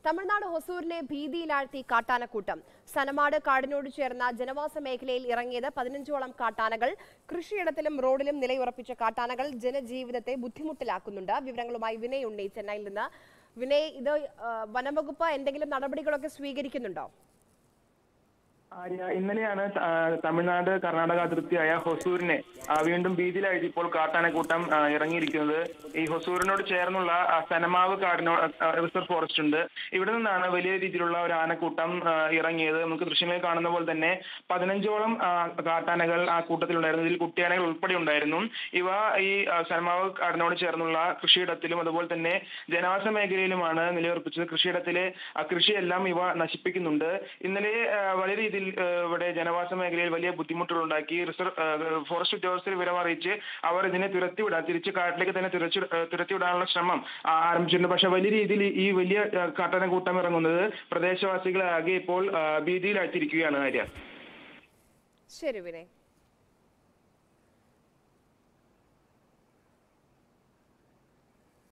തമിഴ്നാട് ഹൊസൂരിനെ ഭീതിയിലാഴ്ത്തി കാട്ടാനക്കൂട്ടം സനമാട് കാടിനോട് ചേർന്ന ജനവാസ മേഖലയിൽ ഇറങ്ങിയത് പതിനഞ്ചോളം കാട്ടാനകൾ കൃഷിയിടത്തിലും റോഡിലും നിലയുറപ്പിച്ച കാട്ടാനകൾ ജനജീവിതത്തെ ബുദ്ധിമുട്ടിലാക്കുന്നുണ്ട് വിവരങ്ങളുമായി വിനയ് ഉണ്ണി ചെന്നൈയിൽ നിന്ന് വിനയ് ഇത് ആ, വനംവകുപ്പ് എന്തെങ്കിലും നടപടികളൊക്കെ സ്വീകരിക്കുന്നുണ്ടോ ആര്യ ഇന്നലെയാണ് ത- ആ, തമിഴ്നാട് കർണാടക അതിർത്തിയായ ഹൊസൂരിനെ ആ, വീണ്ടും ഭീതിയിലായിട്ട് ഇപ്പോൾ കാട്ടാനക്കൂട്ടം ആ, ഇറങ്ങിയിരിക്കുന്നത് ഈ ഹൊസൂരിനോട് ചേർന്നുള്ള ആ, സനമാവ് കാടിനോ ആ, റിസർവ് ഫോറസ്റ്റ് ഉണ്ട് ഇവിടെ നിന്നാണ് വലിയ രീതിയിലുള്ള ഒരു ആനക്കൂട്ടം ആ, ഇറങ്ങിയത് നമുക്ക് ദൃശ്യങ്ങളിൽ കാണുന്ന പോലെ തന്നെ പതിനഞ്ചോളം ആ, കാട്ടാനകൾ ആ കൂട്ടത്തിലുണ്ടായിരുന്നു ഇതിൽ കുട്ടിയാനകൾ ഉൾപ്പെടെ ഉണ്ടായിരുന്നു ഇവ ഈ ആ, സനമാവ് കാടിനോട് ചേർന്നുള്ള കൃഷിയിടത്തിലും അതുപോലെ തന്നെ ജനവാസ മേഖലയിലുമാണ് നിലയുറപ്പിച്ചത് കൃഷിയിടത്തിലെ ആ, കൃഷിയെല്ലാം ഇവ നശിപ്പിക്കുന്നുണ്ട് ഇന്നലെ ആ, വലിയ രീതിയിൽ ആ, ഇവിടെ ജനവാസ മേഖലയിൽ വലിയ ബുദ്ധിമുട്ടുകൾ ഉണ്ടാക്കി റിസർവ് ആ, ഫോറസ്റ്റ് ഉദ്യോഗസ്ഥർ വിവരം അറിയിച്ച് അവർ ഇതിനെ തുരത്തിവിടാൻ തിരിച്ച് കാട്ടിലേക്ക് തന്നെ തുരച്ചു ആ, തുരത്തിവിടാനുള്ള ശ്രമം ആ, ആരംഭിച്ചിട്ടുണ്ട് പക്ഷെ വലിയ രീതിയിൽ ഈ- ഈ വലിയ ആ, കാട്ടാനക്കൂട്ടം ഇറങ്ങുന്നത് പ്രദേശവാസികളെ ആകെ ഇപ്പോൾ ആ, ഭീതിയിലാഴ്ത്തിയിരിക്കുകയാണ് ആര്യ ശരി വിനയ്